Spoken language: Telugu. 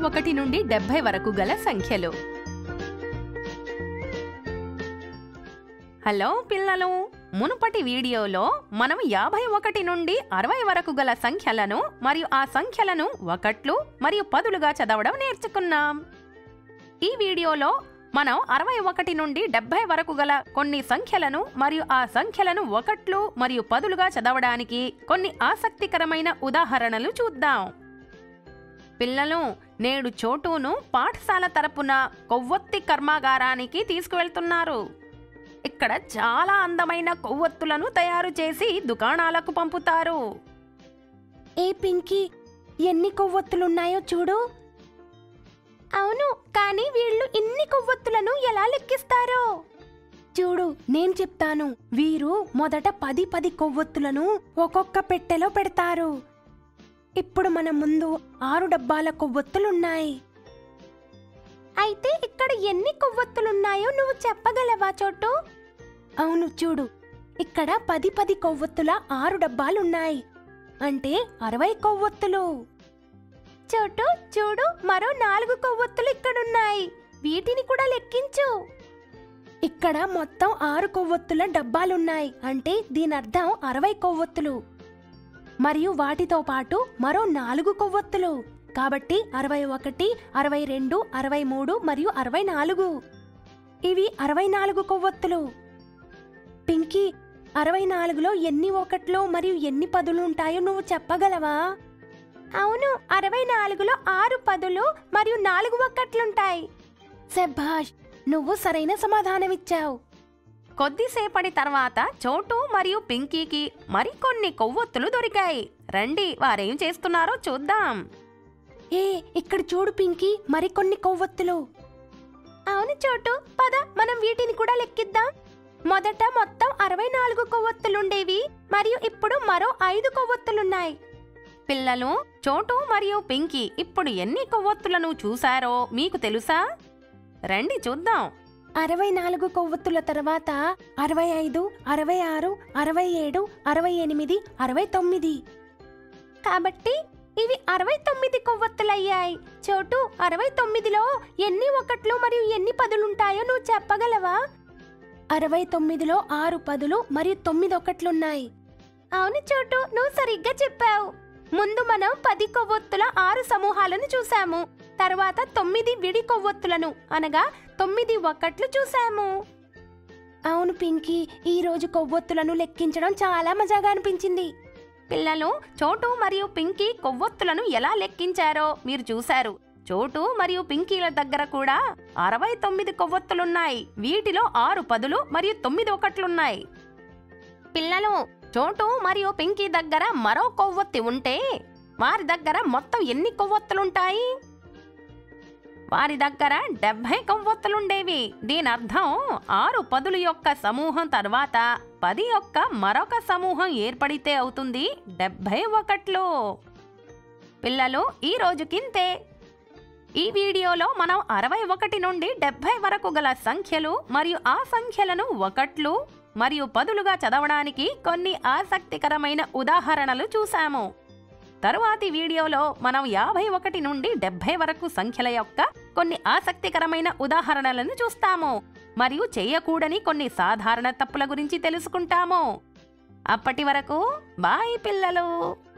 ఒకటి నుండి డెబ్బై వరకు గల సంఖ్యలు హలో పిల్లలు మునుపటి వీడియోలో మనం యాభై ఒకటి నుండి అరవై వరకు గల సంఖ్యలను మరియు ఆ సంఖ్యలను ఒకట్లు మరియు పదులుగా చదవడం నేర్చుకున్నాం ఈ వీడియోలో మనం అరవై ఒకటి నుండి డెబ్బై వరకు గల కొన్ని సంఖ్యలను మరియు ఆ సంఖ్యలను ఒకట్లు మరియు పదులుగా చదవడానికి కొన్ని ఆసక్తికరమైన ఉదాహరణలు చూద్దాం పిల్లలు నేడు చోటును పాఠశాల తరపున కొవ్వొత్తి కర్మాగారానికి తీసుకువెళ్తున్నారు ఇక్కడ చాలా అందమైన కొవ్వొత్తులను తయారు చేసి దుకాణాలకు పంపుతారు ఏ పింకీ ఎన్ని కొవ్వొత్తులున్నాయో చూడు అవును కానీ వీళ్ళు ఇన్ని కొవ్వొత్తులను ఎలా లెక్కిస్తారో చూడు నేను చెప్తాను వీరు మొదట పది పది కొవ్వొత్తులను ఒక్కొక్క పెట్టెలో పెడతారు ఇప్పుడు మన ముందు ఆరు డబ్బాల కొవ్వొత్తులున్నాయి అయితే ఇక్కడ ఎన్ని కొవ్వొత్తులున్నాయో నువ్వు చెప్పగలవా చోటు అవును చూడు ఇక్కడ పది పది కొవ్వొత్తుల ఆరు డబ్బాలున్నాయి అంటే అరవై కొవ్వొత్తులు చోటు చూడు మరో నాలుగు కొవ్వొత్తులు ఇక్కడున్నాయి వీటిని కూడా లెక్కించు ఇక్కడ మొత్తం ఆరు కొవ్వొత్తుల డబ్బాలున్నాయి అంటే దీని అర్థం అరవై కొవ్వొత్తులు మరియు వాటితో పాటు మరో నాలుగు కొవ్వొత్తులు కాబట్టి అరవై ఒకటి అరవై రెండు అరవై మూడు మరియు అరవై నాలుగు ఇవి అరవై నాలుగు కొవ్వొత్తులు పింకీ అరవై నాలుగులో ఎన్ని ఒకట్లు మరియు ఎన్ని పదులు ఉంటాయో నువ్వు చెప్పగలవా అవును అరవై నాలుగులో ఆరు పదులు మరియు నాలుగు ఒక్కట్లుంటాయి శభాష్ నువ్వు సరైన సమాధానమిచ్చావు కొద్దిసేపటి తర్వాత చోటు మరియు పింకీకి మరికొన్ని కొవ్వొత్తులు దొరికాయి రండి వారేం చేస్తున్నారో చూద్దాం ఏ ఇక్కడ చూడు పింకీ మరికొన్ని కొవ్వొత్తులు అవును చోటు పద మనం వీటిని కూడా లెక్కిద్దాం మొదట మొత్తం అరవై నాలుగు కొవ్వొత్తులుండేవి మరియు ఇప్పుడు మరో ఐదు కొవ్వొత్తులున్నాయి పిల్లలు చోటు మరియు పింకీ ఇప్పుడు ఎన్ని కొవ్వొత్తులను చూశారో మీకు తెలుసా రండి చూద్దాం అరవై నాలుగు కొవ్వొత్తుల తర్వాత అరవై ఐదు అరవై ఆరు అరవై ఏడు అరవై ఎనిమిది అరవై తొమ్మిది కాబట్టి ఇవి అరవై తొమ్మిది కొవ్వొత్తులయ్యాయి చోటు అరవై తొమ్మిదిలో ఎన్ని ఒకట్లు మరియు ఎన్ని పదులుంటాయో నువ్వు చెప్పగలవా అరవై తొమ్మిదిలో ఆరు పదులు మరియు తొమ్మిది ఒకట్లున్నాయి అవును చోటు నువ్వు సరిగ్గా చెప్పావు ముందు మనం పది కొవ్వొత్తుల ఆరు సమూహాలను చూసాము తర్వాత తొమ్మిది విడి కొవ్వొత్తులను అనగా తొమ్మిది ఒక్కట్లు చూసాము అవును పింకీ ఈ రోజు కొవ్వొత్తులను లెక్కించడం చాలా మజాగా అనిపించింది పిల్లలు చోటు మరియు పింకీ కొవ్వొత్తులను ఎలా లెక్కించారో మీరు చూశారు చోటు మరియు పింకీల దగ్గర కూడా అరవై తొమ్మిది కొవ్వొత్తులున్నాయి వీటిలో ఆరు పదులు మరియు తొమ్మిది ఒకట్లున్నాయి పిల్లలు చోటు మరియు పింకీ దగ్గర మరో కొవ్వొత్తి ఉంటే వారి దగ్గర మొత్తం ఎన్ని కొవ్వొత్తులుంటాయి వారి దగ్గర డెబ్బై కొవ్వొత్తులుండేవి దీని అర్థం ఆరు పదుల యొక్క సమూహం తర్వాత పది యొక్క మరొక సమూహం ఏర్పడితే అవుతుంది డెబ్బై ఒకట్లు పిల్లలు ఈ రోజుకింతే ఈ వీడియోలో మనం అరవై ఒకటి నుండి డెబ్బై వరకు గల సంఖ్యలు మరియు ఆ సంఖ్యలను ఒకట్లు మరియు పదులుగా చదవడానికి కొన్ని ఆసక్తికరమైన ఉదాహరణలు చూసాము తరువాతి వీడియోలో మనం యాభై ఒకటి నుండి డెబ్బై వరకు సంఖ్యల యొక్క కొన్ని ఆసక్తికరమైన ఉదాహరణలను చూస్తాము మరియు చేయకూడని కొన్ని సాధారణ తప్పుల గురించి తెలుసుకుంటాము అప్పటి వరకు బాయ్ పిల్లలు